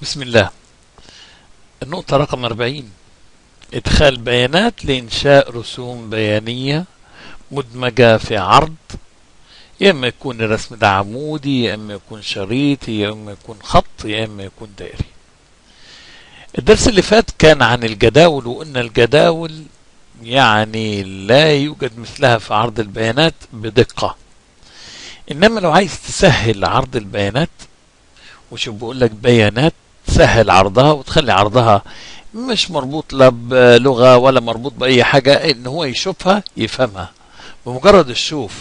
بسم الله النقطة رقم 40 إدخال بيانات لإنشاء رسوم بيانية مدمجة في عرض يا إما يكون الرسم ده عمودي يا إما يكون شريطي يا إما يكون خط يا إما يكون دائري الدرس اللي فات كان عن الجداول وقلنا الجداول يعني لا يوجد مثلها في عرض البيانات بدقة إنما لو عايز تسهل عرض البيانات وشوف بقول لك بيانات تسهل عرضها وتخلي عرضها مش مربوط لا بلغة ولا مربوط بأي حاجة إن هو يشوفها يفهمها بمجرد الشوف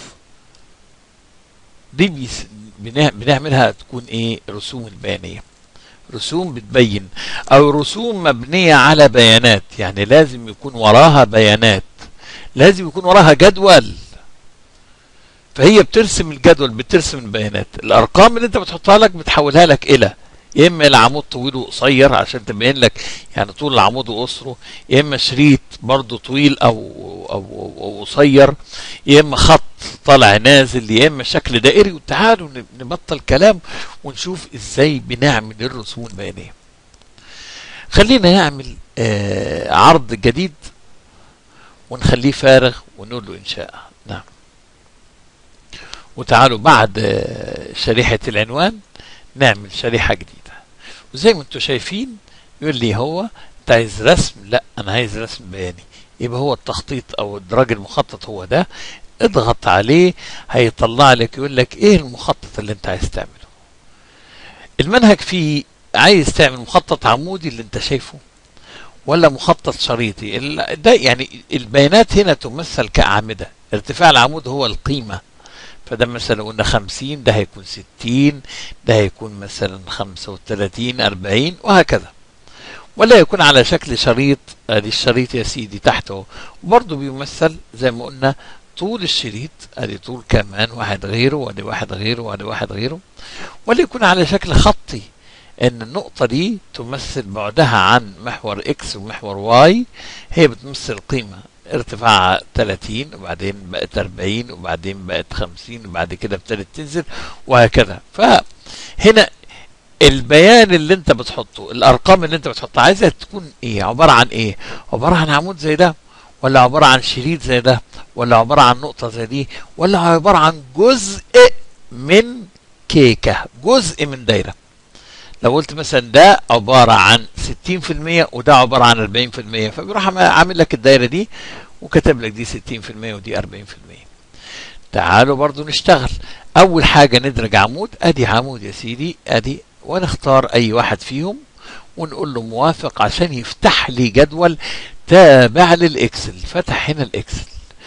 دي بيس بنع- بنعملها تكون إيه رسوم البيانية رسوم بتبين أو رسوم مبنية على بيانات يعني لازم يكون وراها بيانات لازم يكون وراها جدول فهي بترسم الجدول بترسم البيانات الارقام اللي انت بتحطها لك بتحولها لك الى يا اما العمود طويل وقصير عشان تبين لك يعني طول العمود وقصره يا اما شريط برضه طويل او او او قصير يا اما خط طالع نازل يا اما شكل دائري وتعالوا نبطل كلام ونشوف ازاي بنعمل الرسوم البيانيه خلينا نعمل آه عرض جديد ونخليه فارغ ونقول له انشاء نعم وتعالوا بعد آه، شريحة العنوان نعمل شريحة جديدة وزي ما انتم شايفين يقول لي هو انت عايز رسم لا انا عايز رسم بياني يبقى هو التخطيط او الدرج المخطط هو ده اضغط عليه هيطلع لك يقول لك ايه المخطط اللي انت عايز تعمله المنهج فيه عايز تعمل مخطط عمودي اللي انت شايفه ولا مخطط شريطي ال- ده يعني البيانات هنا تمثل كأعمدة ارتفاع العمود هو القيمة فده مثلا قلنا 50 ده هيكون 60 ده هيكون مثلا 35 40 وهكذا ولا يكون على شكل شريط ادي الشريط يا سيدي تحته وبرضه بيمثل زي ما قلنا طول الشريط ادي طول كمان واحد غيره وادي واحد غيره وادي واحد غيره ولا يكون على شكل خطي ان النقطة دي تمثل بعدها عن محور اكس ومحور واي هي بتمثل قيمة ارتفاعها 30 وبعدين بقت 40 وبعدين بقت 50 وبعد كده ابتدت تنزل وهكذا فهنا البيان اللي انت بتحطه الارقام اللي انت بتحطها عايزها تكون ايه عبارة عن ايه عبارة عن عمود زي ده ولا عبارة عن شريط زي ده ولا عبارة عن نقطة زي دي ولا عبارة عن جزء من كيكة جزء من دايرة لو قلت مثلا ده عبارة عن 60% وده عبارة عن 40% فبيروح عم- عامل لك الدايرة دي وكتب لك دي 60% ودي 40% تعالوا برضو نشتغل أول حاجة ندرج عمود أدي عمود يا سيدي أدي ونختار أي واحد فيهم ونقول له موافق عشان يفتح لي جدول تابع للإكسل فتح هنا الإكسل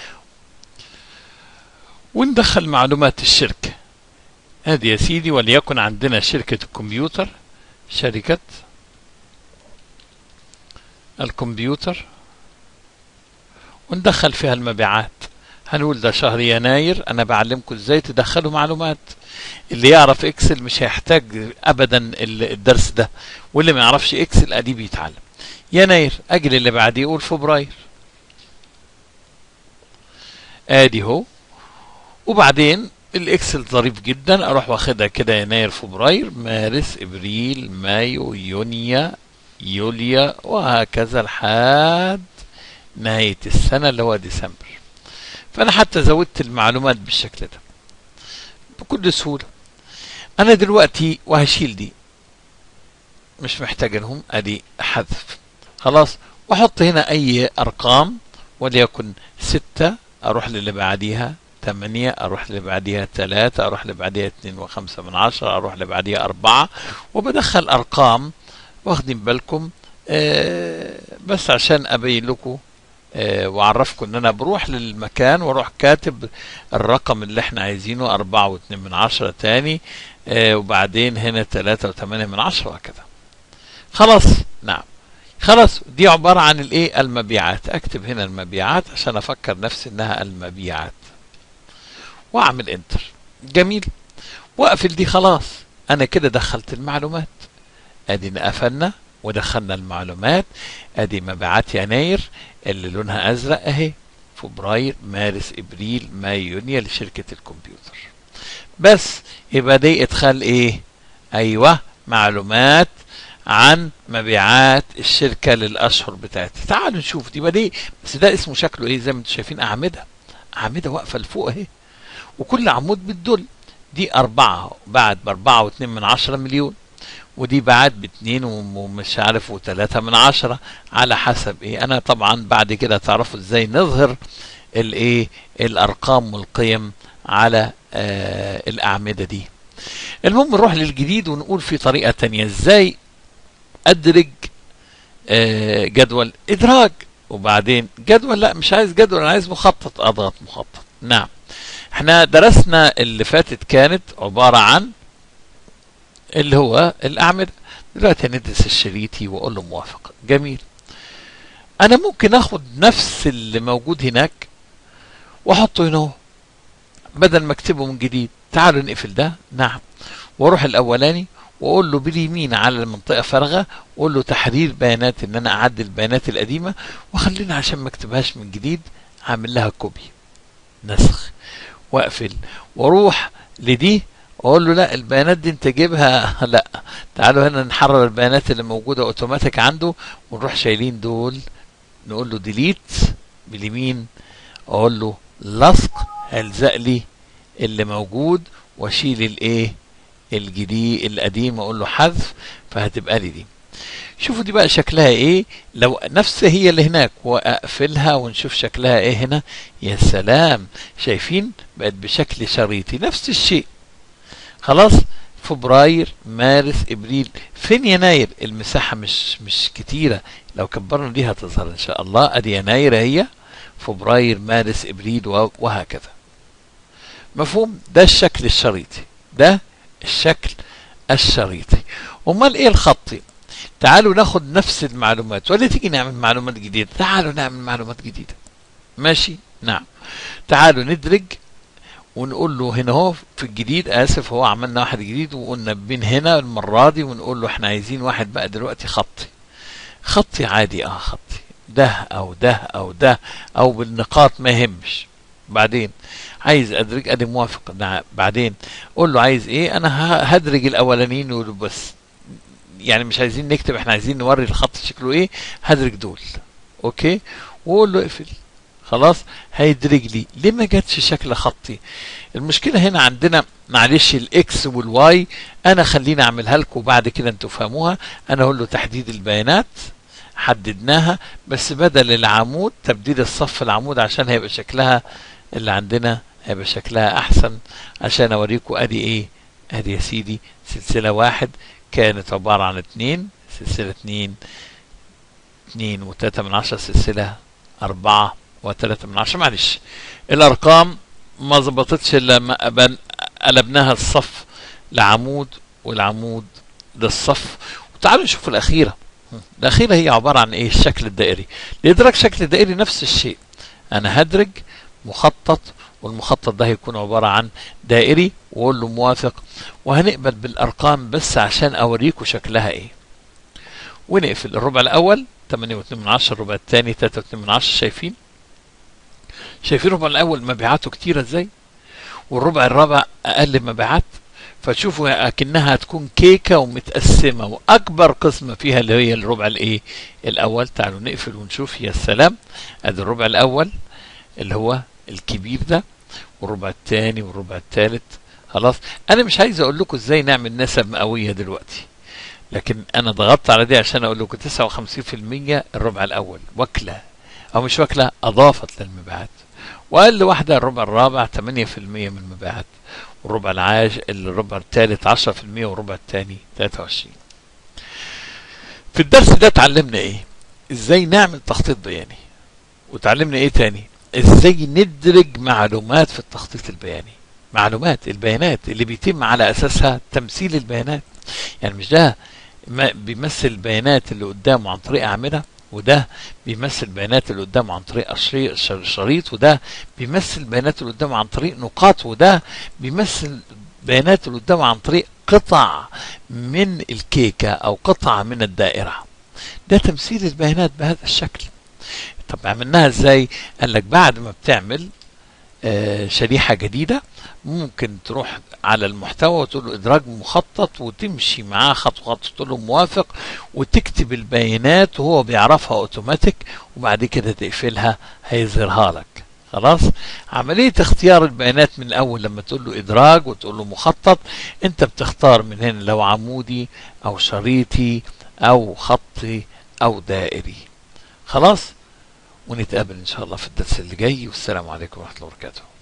وندخل معلومات الشركة هذه يا سيدي وليكن عندنا شركة الكمبيوتر شركة الكمبيوتر وندخل فيها المبيعات هنقول ده شهر يناير انا بعلمكم ازاي تدخلوا معلومات اللي يعرف اكسل مش هيحتاج ابدا ال- الدرس ده واللي ما يعرفش اكسل ادي بيتعلم يناير اجل اللي بعديه يقول فبراير ادي هو وبعدين الاكسل ظريف جدا اروح واخدها كده يناير فبراير مارس ابريل مايو يونيو يوليا وهكذا لحد نهاية السنة اللي هو ديسمبر فأنا حتى زودت المعلومات بالشكل ده بكل سهولة أنا دلوقتي وهشيل دي مش محتاج لهم أدي حذف خلاص وأحط هنا أي أرقام وليكن ستة أروح للي بعديها ثمانية أروح اللي بعديها ثلاثة أروح اللي بعديها اثنين وخمسة من عشرة أروح اللي بعديها أربعة وبدخل أرقام واخدين بالكم آه بس عشان أبين لكم آه وأعرفكم إن أنا بروح للمكان وأروح كاتب الرقم اللي إحنا عايزينه أربعة واتنين من عشرة تاني آه وبعدين هنا ثلاثة وثمانية من عشرة وهكذا خلاص نعم خلاص دي عبارة عن الايه المبيعات اكتب هنا المبيعات عشان افكر نفسي انها المبيعات واعمل انتر جميل واقفل دي خلاص انا كده دخلت المعلومات ادي قفلنا ودخلنا المعلومات ادي مبيعات يناير اللي لونها ازرق اهي فبراير مارس ابريل مايو يونيو لشركة الكمبيوتر بس يبقى دي ادخال ايه ايوه معلومات عن مبيعات الشركة للأشهر بتاعتي تعالوا نشوف دي ليه بس ده اسمه شكله ايه زي ما انتم شايفين أعمدة أعمدة واقفة لفوق اهي وكل عمود بتدل دي أربعة بعد بأربعة واتنين من عشرة مليون ودي بعد باتنين ومش عارف وتلاتة من عشرة على حسب ايه انا طبعا بعد كده تعرفوا ازاي نظهر الايه الارقام والقيم على آه الاعمدة دي المهم نروح للجديد ونقول في طريقة تانية ازاي ادرج آه جدول ادراج وبعدين جدول لا مش عايز جدول انا عايز مخطط اضغط مخطط نعم احنا درسنا اللي فاتت كانت عبارة عن اللي هو الأعمدة دلوقتي هندرس الشريطي وأقول له موافق جميل أنا ممكن أخد نفس اللي موجود هناك وأحطه هنا بدل ما أكتبه من جديد تعالوا نقفل ده نعم وأروح الأولاني وأقول له باليمين على المنطقة فارغة وأقول له تحرير بيانات إن أنا أعدل البيانات القديمة وخلينا عشان ما أكتبهاش من جديد أعمل لها كوبي نسخ وأقفل وأروح لدي واقول له لا البيانات دي انت جيبها لا تعالوا هنا نحرر البيانات اللي موجوده اوتوماتيك عنده ونروح شايلين دول نقول له ديليت باليمين اقول له لصق الزق لي اللي موجود واشيل الايه الجديد القديم اقول له حذف فهتبقى لي دي شوفوا دي بقى شكلها ايه لو نفس هي اللي هناك واقفلها ونشوف شكلها ايه هنا يا سلام شايفين بقت بشكل شريطي نفس الشيء خلاص فبراير مارس ابريل فين يناير المساحه مش مش كتيره لو كبرنا دي هتظهر ان شاء الله ادي يناير هي فبراير مارس ابريل وهكذا مفهوم ده الشكل الشريطي ده الشكل الشريطي امال ايه الخطي تعالوا ناخد نفس المعلومات ولا تيجي نعمل معلومات جديده تعالوا نعمل معلومات جديده ماشي نعم تعالوا ندرج ونقول له هنا هو في الجديد اسف هو عملنا واحد جديد وقلنا بين هنا المره دي ونقول له احنا عايزين واحد بقى دلوقتي خطي خطي عادي اه خطي ده او ده او ده او بالنقاط ما يهمش بعدين عايز ادرج ادي موافق بعدين قول له عايز ايه انا هدرج الاولانيين بس يعني مش عايزين نكتب احنا عايزين نوري الخط شكله ايه هدرج دول اوكي وقول له اقفل خلاص هيدرج لي ليه ما جاتش شكل خطي المشكله هنا عندنا معلش الاكس والواي انا خليني اعملها لكم بعد كده انتوا فهموها انا اقول له تحديد البيانات حددناها بس بدل العمود تبديل الصف العمود عشان هيبقى شكلها اللي عندنا هيبقى شكلها احسن عشان اوريكم ادي ايه ادي يا سيدي سلسله واحد كانت عباره عن اتنين سلسله اتنين اتنين وتلاته من عشره سلسله اربعه وثلاثة من عشرة معلش الأرقام ما ظبطتش إلا لما قلبناها الصف لعمود والعمود للصف وتعالوا نشوف الأخيرة الأخيرة هي عبارة عن إيه الشكل الدائري لإدراك شكل الدائري نفس الشيء أنا هدرج مخطط والمخطط ده هيكون عبارة عن دائري وأقول له موافق وهنقبل بالأرقام بس عشان أوريكم شكلها إيه ونقفل الربع الأول 8.2 من عشرة الربع الثاني 3.2 من عشرة شايفين شايفين الربع الاول مبيعاته كتيره ازاي والربع الرابع اقل مبيعات فتشوفوا اكنها تكون كيكه ومتقسمه واكبر قسمه فيها اللي هي الربع الايه الاول تعالوا نقفل ونشوف يا سلام ادي الربع الاول اللي هو الكبير ده والربع الثاني والربع الثالث خلاص انا مش عايز اقول لكم ازاي نعمل نسب مئويه دلوقتي لكن انا ضغطت على دي عشان اقول لكم 59% الربع الاول وكله او مش واكله اضافت للمبيعات واقل واحده الربع الرابع 8% من المبيعات والربع العاش الربع الثالث 10% والربع الثاني 23 في الدرس ده اتعلمنا ايه ازاي نعمل تخطيط بياني وتعلمنا ايه تاني ازاي ندرج معلومات في التخطيط البياني معلومات البيانات اللي بيتم على اساسها تمثيل البيانات يعني مش ده بيمثل البيانات اللي قدامه عن طريق اعمده وده بيمثل البيانات اللي قدامه عن طريق شريط وده بيمثل البيانات اللي قدامه عن طريق نقاط وده بيمثل البيانات اللي قدامه عن طريق قطع من الكيكة أو قطع من الدائرة ده تمثيل البيانات بهذا الشكل طب عملناها ازاي قال لك بعد ما بتعمل آه، شريحة جديدة ممكن تروح على المحتوى وتقول له إدراج مخطط وتمشي معاه خطوة خطوة تقول له موافق وتكتب البيانات وهو بيعرفها أوتوماتيك وبعد كده تقفلها هيظهرها لك خلاص عملية اختيار البيانات من الأول لما تقول له إدراج وتقول له مخطط أنت بتختار من هنا لو عمودي أو شريطي أو خطي أو دائري خلاص ونتقابل إن شاء الله في الدرس اللي جاي والسلام عليكم ورحمة الله وبركاته